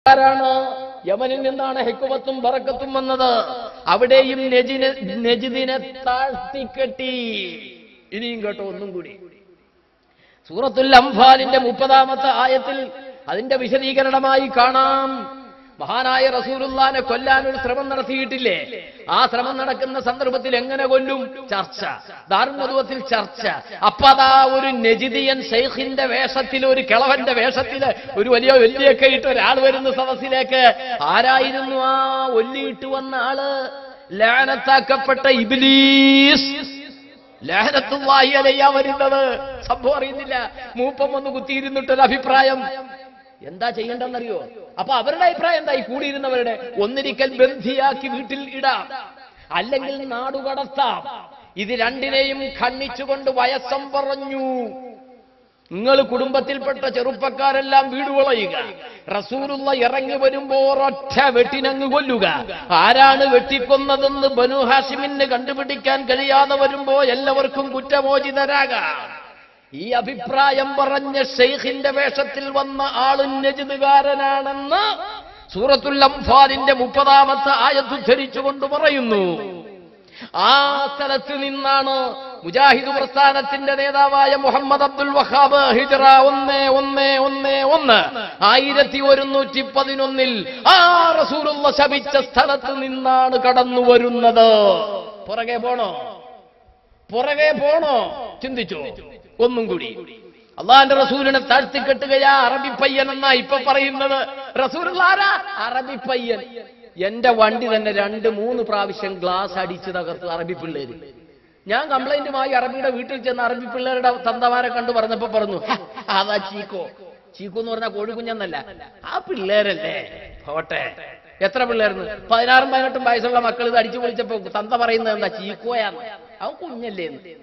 ആരാണ് യമനിൽ നിന്നാണ് ഹെക്കുമത്തും ബറക്കത്തും വന്നത് അവിടെയും നെജിനെ നെജിദിനെ താഴ്ത്തിക്കെട്ടി ഇനിയും കേട്ടോ ഒന്നും കൂടി സൂറത്തുൽ അംഫാലിന്റെ മുപ്പതാമത്തെ ആയത്തിൽ അതിന്റെ വിശദീകരണമായി കാണാം മഹാനായ റസൂലുള്ളാനെ കൊല്ലാൻ ഒരു ശ്രമം നടത്തിയിട്ടില്ലേ ആ ശ്രമം നടക്കുന്ന സന്ദർഭത്തിൽ എങ്ങനെ കൊല്ലും ചർച്ച ദാരുമതുവത്തിൽ ചർച്ച അപ്പതാ ഒരു നെജിദിയൻ ഷെയ്ഖിന്റെ വേഷത്തിൽ ഒരു കിളവന്റെ വേഷത്തിൽ ഒരു വലിയ ഒല്ലിയൊക്കെ ഇട്ട് ഒരാൾ വരുന്ന സദസ്സിലേക്ക് ആരായിരുന്നു ആ ഒല്ലിയിട്ട് വന്ന ആള് ലാനത്താക്കപ്പെട്ട ഇബിലീസ് ലാഹനത്തുള്ളാഹി അലയ്യാ വരുന്നത് സംഭവം അറിയുന്നില്ല മൂപ്പം വന്ന് കുത്തിയിരുന്നിട്ടൊരു അഭിപ്രായം എന്താ ചെയ്യേണ്ടെന്നറിയോ അപ്പൊ അവരുടെ അഭിപ്രായം എന്താ ഈ കൂടിയിരുന്നവരുടെ ഒന്നിരിക്കൽ ബന്ധിയാക്കി വീട്ടിൽ ഇടാം അല്ലെങ്കിൽ നാടുകടത്താം ഇത് രണ്ടിനെയും ഖണ്ഡിച്ചുകൊണ്ട് വയസ്സം പറഞ്ഞു നിങ്ങൾ കുടുംബത്തിൽപ്പെട്ട ചെറുപ്പക്കാരെല്ലാം വീട് വളയുക റസൂലുള്ള ഇറങ്ങി വരുമ്പോ ഒരൊറ്റ വെട്ടിനങ്ങ് കൊല്ലുക ആരാണ് വെട്ടിക്കൊന്നതെന്ന് ബനു ഹാഷിമിന് കണ്ടുപിടിക്കാൻ കഴിയാതെ വരുമ്പോ എല്ലാവർക്കും കുറ്റമോചിതരാകാം ഈ അഭിപ്രായം പറഞ്ഞ ഷെയ്ഖിന്റെ വേഷത്തിൽ വന്ന ആള് നജിദുകാരനാണെന്ന് സൂറത്തുൽ അംഫാലിന്റെ മുപ്പതാമത്തെ ആയത്തുദ്ധരിച്ചുകൊണ്ട് പറയുന്നു ആ സ്ഥലത്ത് നിന്നാണ് മുജാഹിദ് പ്രസ്ഥാനത്തിന്റെ നേതാവായ മുഹമ്മദ് അബ്ദുൽ വഹാബ് ഹിജറ ഒന്ന് ഒന്ന് ഒന്ന് ഒന്ന് ആയിരത്തി ഒരുന്നൂറ്റി പതിനൊന്നിൽ ആ റസൂലുള്ള ശപിച്ച സ്ഥലത്ത് നിന്നാണ് കടന്നു വരുന്നത് പുറകെ പോണോ പുറകെ പോണോ ചിന്തിച്ചു ഒന്നും കൂടി അള്ളാന്റെ റസൂലിനെ താഴ്ത്തിക്കെട്ടുകയാ അറബി പയ്യൻ എന്നാ ഇപ്പൊ പറയുന്നത് റസൂൽ ആരാ അറബി പയ്യൻ എന്റെ വണ്ടി തന്നെ രണ്ട് മൂന്ന് പ്രാവശ്യം ഗ്ലാസ് അടിച്ച് തകർത്തു അറബി പിള്ളേര് ഞാൻ കംപ്ലൈന്റുമായി അറബിയുടെ വീട്ടിൽ ചെന്ന് അറബി പിള്ളേരുടെ തന്തമാരെ കണ്ടു പറഞ്ഞപ്പോ പറഞ്ഞു "ഹ, അതാ ചീക്കോ ചീക്കോ എന്ന് പറഞ്ഞാൽ കോഴിക്കുഞ്ഞെന്നല്ല ആ പിള്ളേരല്ലേ പോട്ടെ എത്ര പിള്ളേർന്ന് പതിനാറും പതിനെട്ടും വയസ്സുള്ള മക്കൾ ഇത് അടിച്ചു പൊളിച്ചപ്പോ തന്ത പറയുന്നത് എന്താ ചീക്കോയാന്ന് അവൻ കുഞ്ഞല്ലേ എന്ന്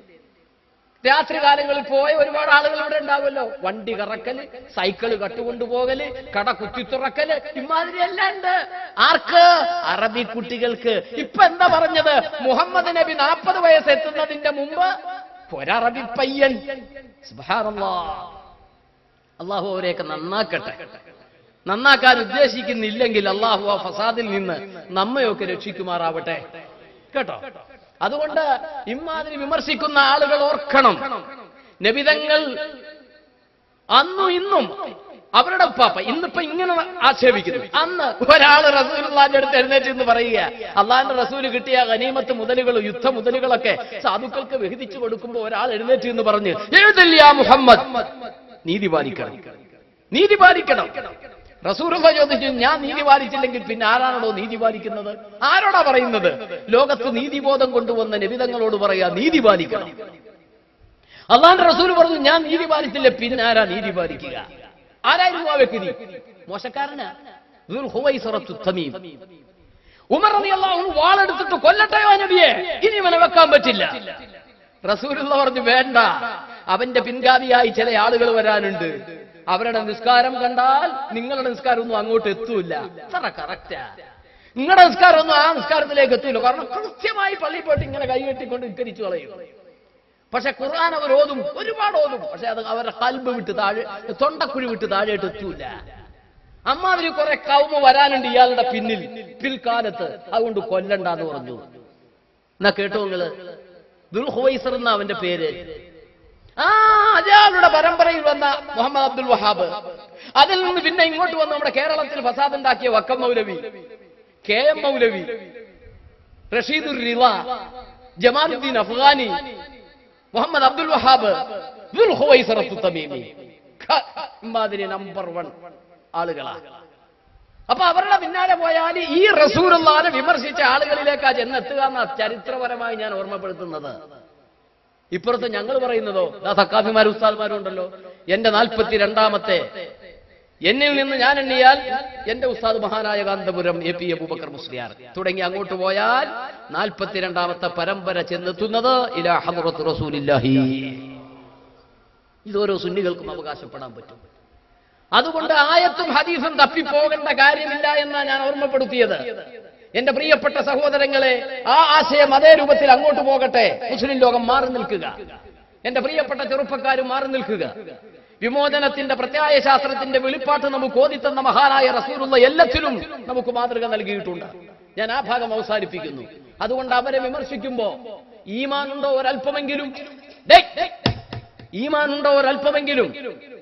രാത്രി കാലങ്ങളിൽ പോയ ഒരുപാട് ആളുകൾ ഇവിടെ ഉണ്ടാവുമല്ലോ വണ്ടി കറക്കല് സൈക്കിള് കട്ടുകൊണ്ടുപോകല് കട കുത്തിത്തുറക്കല് ഇമാതിരി എല്ലാം ഉണ്ട് ആർക്ക് അറബി കുട്ടികൾക്ക് ഇപ്പൊ എന്താ പറഞ്ഞത് മുഹമ്മദ് നബി നാൽപ്പത് വയസ്സ് എത്തുന്നതിന്റെ മുമ്പ് ഒരറബി പയ്യൻ സുബ്ഹാനല്ലാഹ്. അള്ളാഹു അവരെയൊക്കെ നന്നാക്കട്ടെ നന്നാക്കാൻ ഉദ്ദേശിക്കുന്നില്ലെങ്കിൽ അള്ളാഹു ആ ഫസാദിൽ നിന്ന് നമ്മയൊക്കെ രക്ഷിക്കുമാറാവട്ടെ കേട്ടോ അതുകൊണ്ട് ഇമാതിരി വിമർശിക്കുന്ന ആളുകൾ ഓർക്കണം നബിതങ്ങൾ അന്നും ഇന്നും അവരുടെ ഉപ്പാപ്പ ഇന്നിപ്പോ ഇങ്ങനെ ആക്ഷേപിക്കുന്നു അന്ന് ഒരാള് റസൂലുള്ളാന്റെ അടുത്ത് എഴുന്നേറ്റ് എന്ന് പറയുക അള്ളാന്റെ റസൂല് കിട്ടിയ ഗനീമത്ത് മുതലുകൾ യുദ്ധ മുതലുകളൊക്കെ സാധുക്കൾക്ക് വിഹിതിച്ചു കൊടുക്കുമ്പോൾ ഒരാൾ എഴുന്നേറ്റ് എന്ന് പറഞ്ഞ് എഴുതല്ല മുഹമ്മദ് നീതി പാലിക്കണം നീതി പാലിക്കണം റസൂറുള്ള ചോദിച്ചു ഞാൻ നീതി പാലിച്ചില്ലെങ്കിൽ പിന്നെ ആരാണോ നീതി പാലിക്കുന്നത് ആരോടാ പറയുന്നത് ലോകത്ത് നീതിബോധം കൊണ്ടുവന്ന നിബിതങ്ങളോട് പറയാ നീതി പാലിക്കണം അള്ളാന്റെ റസൂൽ പറഞ്ഞു ഞാൻ നീതി പാലിച്ചില്ല പിന്നെ ആരാ നീതി പാലിക്കുക ആരായിരുന്നു ആ വ്യക്തി മോശക്കാരനാ ദുൽ ഹുവൈസറത്തു തമീം. ഉമർ റളിയല്ലാഹു അൻഹു വാളെടുത്തിട്ട് കൊല്ലട്ടെയോ നബിയെ ഇനി ഇവനെ വെക്കാൻ പറ്റില്ല റസൂലുള്ള പറഞ്ഞു വേണ്ട അവന്റെ പിൻഗാമിയായി ചില ആളുകൾ വരാനുണ്ട് അവരുടെ നിസ്കാരം കണ്ടാൽ നിങ്ങളുടെ നിസ്കാരം ഒന്നും അങ്ങോട്ട് എത്തൂല അത്ര കറക്റ്റാ നിങ്ങളുടെ നിസ്കാരം ഒന്നും ആ നിസ്കാരത്തിലേക്ക് എത്തൂല കാരണം കൃത്യമായി പള്ളിയിൽ പോയിട്ട് ഇങ്ങനെ കൈകെട്ടിക്കൊണ്ട് നിസ്കരിച്ചു കളയും പക്ഷെ ഖുർആൻ അവർ ഓതും ഒരുപാട് ഓതും പക്ഷെ അത് അവരുടെ കൽബ് വിട്ട് താഴെ തൊണ്ടക്കുഴി വിട്ട് താഴെയിട്ട് എത്തൂല അമ്മാതിരി കുറെ കൗമ വരാനുണ്ട് ഇയാളുടെ പിന്നിൽ പിൽക്കാലത്ത് അതുകൊണ്ട് കൊല്ലണ്ടെന്ന് പറഞ്ഞു എന്നാ കേട്ടോ നിങ്ങള് ദുൽഹുവൈസർ എന്ന അവന്റെ പേര് ആ അയാളുടെ പരമ്പരയിൽ വന്ന മുഹമ്മദ് അബ്ദുൽ വഹാബ് അതിൽ നിന്ന് പിന്നെ ഇങ്ങോട്ട് വന്ന് നമ്മുടെ കേരളത്തിൽ ഫസാദ് ഉണ്ടാക്കിയ Vakkom Moulavi K M Moulavi Rashid Rida Jamaluddin Afghani Muhammad Abdul Wahhab ദുൽ ഹുവൈസറത്തു തമീമി ഖ, ഇമ്മാതിരി നമ്പർ വൺ ആളുകളാ അപ്പൊ അവരുടെ പിന്നാലെ പോയാൽ ഈ റസൂറുള്ളാനെ വിമർശിച്ച ആളുകളിലേക്കാ ചെന്നെത്തുക എന്ന ചരിത്രപരമായി ഞാൻ ഓർമ്മപ്പെടുത്തുന്നത് ഇപ്പുറത്ത് ഞങ്ങൾ പറയുന്നതോ ദാ തക്കാഫിമാരും ഉസ്താദ്മാരും ഉണ്ടല്ലോ എന്റെ നാൽപ്പത്തി രണ്ടാമത്തെ എന്നിൽ നിന്ന് ഞാൻ എണ്ണിയാൽ എന്റെ ഉസ്താദ് മഹാനായ കാന്തപുരം എ പി അബൂബക്കർ മുസ്ലിയാർ തുടങ്ങി അങ്ങോട്ട് പോയാൽ നാൽപ്പത്തിരണ്ടാമത്തെ പരമ്പര ചെന്നെത്തുന്നത് ഇലാ ഹദ്റത്ത് റസൂലില്ലാഹി ഇതോരോ സുന്നികൾക്കും അവകാശപ്പെടാൻ പറ്റും അതുകൊണ്ട് ആയത്തും ഹദീസും തപ്പിപ്പോകേണ്ട കാര്യമില്ല എന്നാ ഞാൻ ഓർമ്മപ്പെടുത്തിയത് എന്റെ പ്രിയപ്പെട്ട സഹോദരങ്ങളെ ആ ആശയം അതേ രൂപത്തിൽ അങ്ങോട്ട് പോകട്ടെ മുസ്ലിം ലോകം മാറി നിൽക്കുക എന്റെ പ്രിയപ്പെട്ട ചെറുപ്പക്കാരും മാറി നിൽക്കുക വിമോചനത്തിന്റെ പ്രത്യായ ശാസ്ത്രത്തിന്റെ വെളിപ്പാട്ട് നമുക്ക് ഓതിത്തന്ന മഹാനായ റസൂലുള്ള എല്ലാത്തിലും നമുക്ക് മാതൃക നൽകിയിട്ടുണ്ട് ഞാൻ ആ ഭാഗം അവസാനിപ്പിക്കുന്നു അതുകൊണ്ട് അവരെ വിമർശിക്കുമ്പോ ഈമാനുണ്ടോ ഒരല്പമെങ്കിലും ഡേയ്, ഈമാനുണ്ടോ ഒരല്പമെങ്കിലും